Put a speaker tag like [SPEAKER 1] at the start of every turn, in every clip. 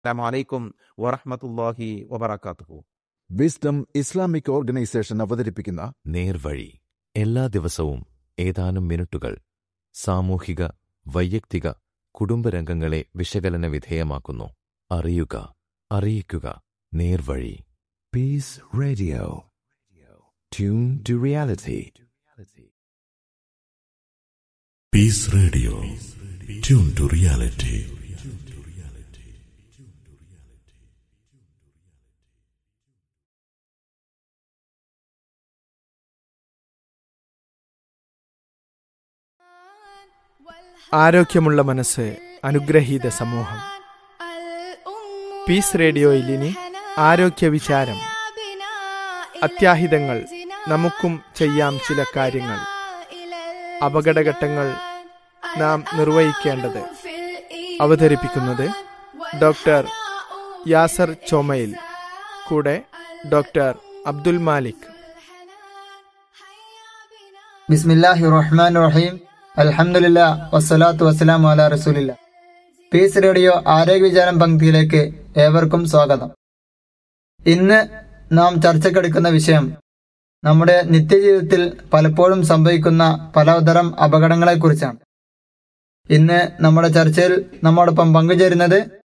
[SPEAKER 1] അസ്സലാമു അലൈക്കും വറഹ്മത്തുള്ളാഹി വബറകാതുഹു
[SPEAKER 2] വിസ്ഡം ഇസ്ലാമിക് ഓർഗനൈസേഷൻ അവതരിപ്പിക്കുന്ന
[SPEAKER 3] നേർവഴി എല്ലാ ദിവസവും ഏതാനും മിനിറ്റുകൾ സാമൂഹിക വൈയക്തിക കുടുംബരംഗങ്ങളെ വിശകലന വിധേയമാക്കുന്നു അറിയുക അറിയിക്കുക നേർവഴി
[SPEAKER 2] Peace Radio tune to reality
[SPEAKER 4] Peace Radio. Tune to reality.
[SPEAKER 5] ആരോഗ്യമുള്ള മനസ്സ് അനുഗ്രഹീത സമൂഹം പീസ് റേഡിയോയിൽ ഇനി ആരോഗ്യ വിചാരം അത്യാഹിതങ്ങൾ നമുക്കും ചെയ്യാം ചില കാര്യങ്ങൾ അപകടഘട്ടങ്ങൾ നാം നിർവഹിക്കേണ്ടത് അവതരിപ്പിക്കുന്നത് ഡോക്ടർ യാസർ ചോമയിൽ കൂടെ ഡോക്ടർ അബ്ദുൽ മാലിക്
[SPEAKER 6] ബിസ്മില്ലാഹി റഹ്മാൻ റഹീം അൽഹംദുലില്ലാ വസ്സലാത്തു വസ്സലാമു അലാ റസൂലില്ല പീസ് റേഡിയോ ആരോഗ്യ വിചാരം പങ്ക്തിയിലേക്ക് ഏവർക്കും സ്വാഗതം ഇന്ന് നാം ചർച്ചക്കെടുക്കുന്ന വിഷയം നമ്മുടെ നിത്യജീവിതത്തിൽ പലപ്പോഴും സംഭവിക്കുന്ന പലതരം അപകടങ്ങളെക്കുറിച്ചാണ് ഇന്ന് നമ്മുടെ ചർച്ചയിൽ നമ്മോടൊപ്പം പങ്കുചേരുന്നത്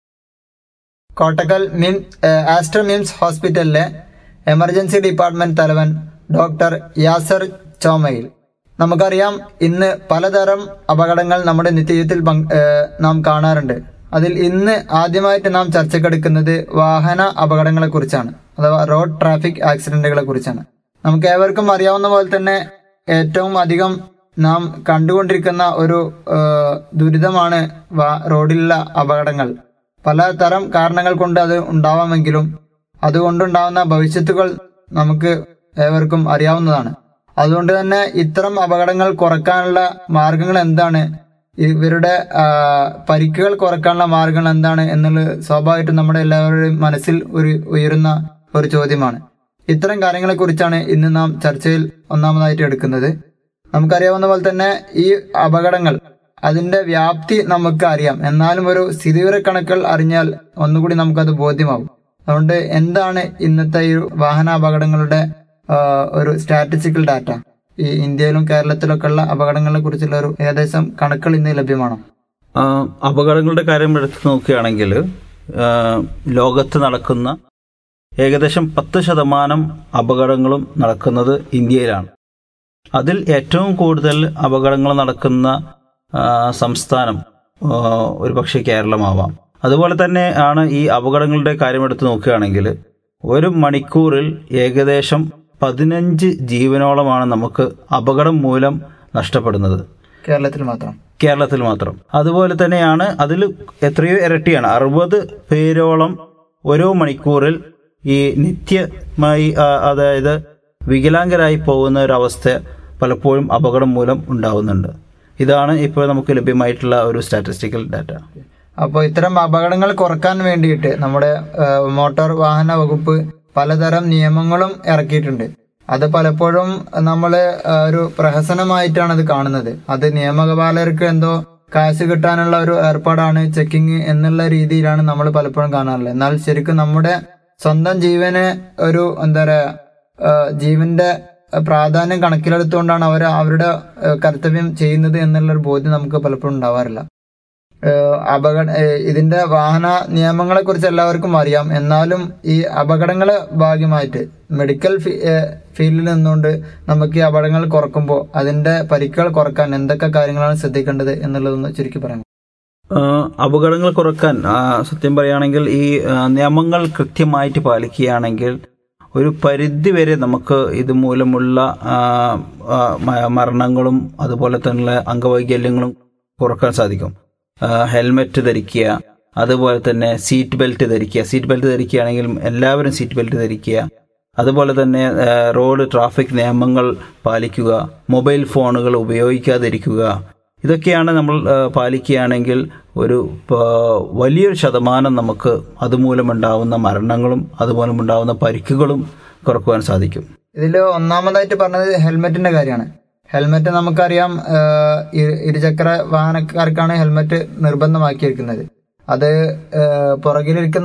[SPEAKER 6] കോട്ടക്കൽ മിം ആസ്റ്റർ മിംസ് ഹോസ്പിറ്റലിലെ എമർജൻസി ഡിപ്പാർട്ട്മെന്റ് തലവൻ ഡോക്ടർ യാസർ ചോമയിൽ നമുക്കറിയാം ഇന്ന് പലതരം അപകടങ്ങൾ നമ്മുടെ നിത്യജീവിതത്തിൽ പങ്ക്- ഏഹ് നാം കാണാറുണ്ട് അതിൽ ഇന്ന് ആദ്യമായിട്ട് നാം ചർച്ചക്കെടുക്കുന്നത് വാഹന അപകടങ്ങളെ കുറിച്ചാണ് അഥവാ റോഡ് ട്രാഫിക് ആക്സിഡന്റുകളെ കുറിച്ചാണ് നമുക്ക് ഏവർക്കും അറിയാവുന്ന പോലെ തന്നെ ഏറ്റവും അധികം നാം കണ്ടുകൊണ്ടിരിക്കുന്ന ഒരു ഏഹ്, ദുരിതമാണ് വാ- റോഡിലുള്ള അപകടങ്ങൾ പലതരം കാരണങ്ങൾ കൊണ്ട് അത് ഉണ്ടാവാമെങ്കിലും അതുകൊണ്ടുണ്ടാവുന്ന ഭവിഷ്യത്തുകൾ നമുക്ക് ഏവർക്കും അറിയാവുന്നതാണ് അതുകൊണ്ട് തന്നെ ഇത്തരം അപകടങ്ങൾ കുറക്കാനുള്ള മാർഗങ്ങൾ എന്താണ് ഇവരുടെ ആ, പരിക്കുകൾ കുറക്കാനുള്ള മാർഗങ്ങൾ എന്താണ് എന്നുള്ളത് സ്വാഭാവികമായിട്ടും നമ്മുടെ എല്ലാവരുടെയും മനസ്സിൽ ഒരു ഉയരുന്ന ഒരു ചോദ്യമാണ് ഇത്തരം കാര്യങ്ങളെ കുറിച്ചാണ് ഇന്ന് നാം ചർച്ചയിൽ ഒന്നാമതായിട്ട് എടുക്കുന്നത് നമുക്കറിയാവുന്ന പോലെ തന്നെ ഈ അപകടങ്ങൾ അതിന്റെ വ്യാപ്തി നമുക്ക് അറിയാം എന്നാലും ഒരു സ്ഥിതിവിവരക്കണക്കുകൾ അറിഞ്ഞാൽ ഒന്നുകൂടി നമുക്കത് ബോധ്യമാവും അതുകൊണ്ട് എന്താണ് ഇന്നത്തെ ഈ വാഹന അപകടങ്ങളുടെ ആ, ഒരു സ്റ്റാറ്റിസ്റ്റിക്കൽ ഡാറ്റ ഈ ഇന്ത്യയിലും കേരളത്തിലൊക്കെ ഉള്ള അപകടങ്ങളെ കുറിച്ചുള്ള ഒരു ഏകദേശം കണക്കുകൾ ഇന്ന് ലഭ്യമാണോ
[SPEAKER 7] ആ, അപകടങ്ങളുടെ കാര്യം എടുത്ത് നോക്കുകയാണെങ്കിൽ ആ, ലോകത്ത് നടക്കുന്ന ഏകദേശം പത്ത് ശതമാനം അപകടങ്ങളും നടക്കുന്നത് ഇന്ത്യയിലാണ് അതിൽ ഏറ്റവും കൂടുതൽ അപകടങ്ങൾ നടക്കുന്ന ആ, സംസ്ഥാനം ആ, ഒരുപക്ഷെ കേരളമാവാം അതുപോലെ തന്നെ ആണ് ഈ അപകടങ്ങളുടെ കാര്യം എടുത്ത് നോക്കുകയാണെങ്കിൽ ഒരു മണിക്കൂറിൽ ഏകദേശം പതിനഞ്ച് ജീവനോളമാണ് നമുക്ക് അപകടം മൂലം നഷ്ടപ്പെടുന്നത്
[SPEAKER 6] കേരളത്തിൽ മാത്രം
[SPEAKER 7] കേരളത്തിൽ മാത്രം അതുപോലെ തന്നെയാണ് അതിൽ എത്രയോ ഇരട്ടിയാണ് അറുപത് പേരോളം ഓരോ മണിക്കൂറിൽ ഈ നിത്യമായി ആ, അതായത് വികലാംഗരായി പോകുന്ന ഒരു അവസ്ഥ പലപ്പോഴും അപകടം മൂലം ഉണ്ടാവുന്നുണ്ട് ഇതാണ് ഇപ്പോൾ നമുക്ക് ലഭ്യമായിട്ടുള്ള ഒരു സ്റ്റാറ്റിസ്റ്റിക്കൽ ഡാറ്റ
[SPEAKER 6] അപ്പോൾ ഇത്തരം അപകടങ്ങൾ കുറക്കാൻ വേണ്ടിയിട്ട് നമ്മുടെ ആ, മോട്ടോർ വാഹന വകുപ്പ് പലതരം നിയമങ്ങളും ഇറക്കിയിട്ടുണ്ട് അത് പലപ്പോഴും നമ്മൾ ഒരു പ്രഹസനമായിട്ടാണ് അത് കാണുന്നത് അത് നിയമപാലകർക്ക് എന്തോ കാശ് കിട്ടാനുള്ള ഒരു ഏർപ്പാടാണ് ചെക്കിങ് എന്നുള്ള രീതിയിലാണ് നമ്മൾ പലപ്പോഴും കാണാറുള്ളത് എന്നാൽ ശരിക്കും നമ്മുടെ സ്വന്തം ജീവന് ഒരു എന്താ പറയാ ആ, ജീവന്റെ പ്രാധാന്യം കണക്കിലെടുത്തുകൊണ്ടാണ് അവർ അവരുടെ ആ, കർത്തവ്യം ചെയ്യുന്നത് എന്നുള്ളൊരു ബോധ്യം നമുക്ക് പലപ്പോഴും ഉണ്ടാവാറില്ല ഏഹ് അപകട ഏഹ് ഇതിന്റെ വാഹന നിയമങ്ങളെ കുറിച്ച് എല്ലാവർക്കും അറിയാം എന്നാലും ഈ അപകടങ്ങളെ ഭാഗ്യമായിട്ട് മെഡിക്കൽ ഫീ- ഏഹ് ഫീൽഡിൽ നിന്നുകൊണ്ട് നമുക്ക് ഈ അപകടങ്ങൾ കുറക്കുമ്പോൾ അതിന്റെ പരിക്കുകൾ കുറക്കാൻ എന്തൊക്കെ കാര്യങ്ങളാണ് ശ്രദ്ധിക്കേണ്ടത് എന്നുള്ളതൊന്ന് ചുരുക്കി പറയാം
[SPEAKER 7] ആ, അപകടങ്ങൾ കുറക്കാൻ ആ, സത്യം പറയുകയാണെങ്കിൽ ഈ ആ, നിയമങ്ങൾ കൃത്യമായിട്ട് പാലിക്കുകയാണെങ്കിൽ ഒരു പരിധി വരെ നമുക്ക് ഇത് മൂലമുള്ള ആ, ആ, മ- മരണങ്ങളും അതുപോലെ തന്നെ അംഗവൈകല്യങ്ങളും കുറക്കാൻ സാധിക്കും ആ, ഹെൽമെറ്റ് ധരിക്കുക അതുപോലെ തന്നെ സീറ്റ് ബെൽറ്റ് ധരിക്കുക സീറ്റ് ബെൽറ്റ് ധരിക്കുകയാണെങ്കിൽ എല്ലാവരും സീറ്റ് ബെൽറ്റ് ധരിക്കുക അതുപോലെ തന്നെ ആ, റോഡ് ട്രാഫിക് നിയമങ്ങൾ പാലിക്കുക മൊബൈൽ ഫോണുകൾ ഉപയോഗിക്കാതിരിക്കുക ഇതൊക്കെയാണ് നമ്മൾ ആ, പാലിക്കുകയാണെങ്കിൽ ഒരു ആ, വലിയൊരു ശതമാനം നമുക്ക് അതുമൂലമുണ്ടാവുന്ന മരണങ്ങളും അതുമൂലമുണ്ടാവുന്ന പരിക്കുകളും കുറക്കുവാൻ സാധിക്കും
[SPEAKER 6] ഇതിൽ ഒന്നാമതായിട്ട് പറഞ്ഞത് ഹെൽമെറ്റിന്റെ കാര്യമാണ് ഹെൽമെറ്റ് നമുക്കറിയാം ഏഹ്, ഇരു- ഇരുചക്ര വാഹനക്കാർക്കാണ് ഹെൽമെറ്റ് നിർബന്ധമാക്കിയിരിക്കുന്നത് അത് ഏഹ്, പുറകിലിരിക്കുന്ന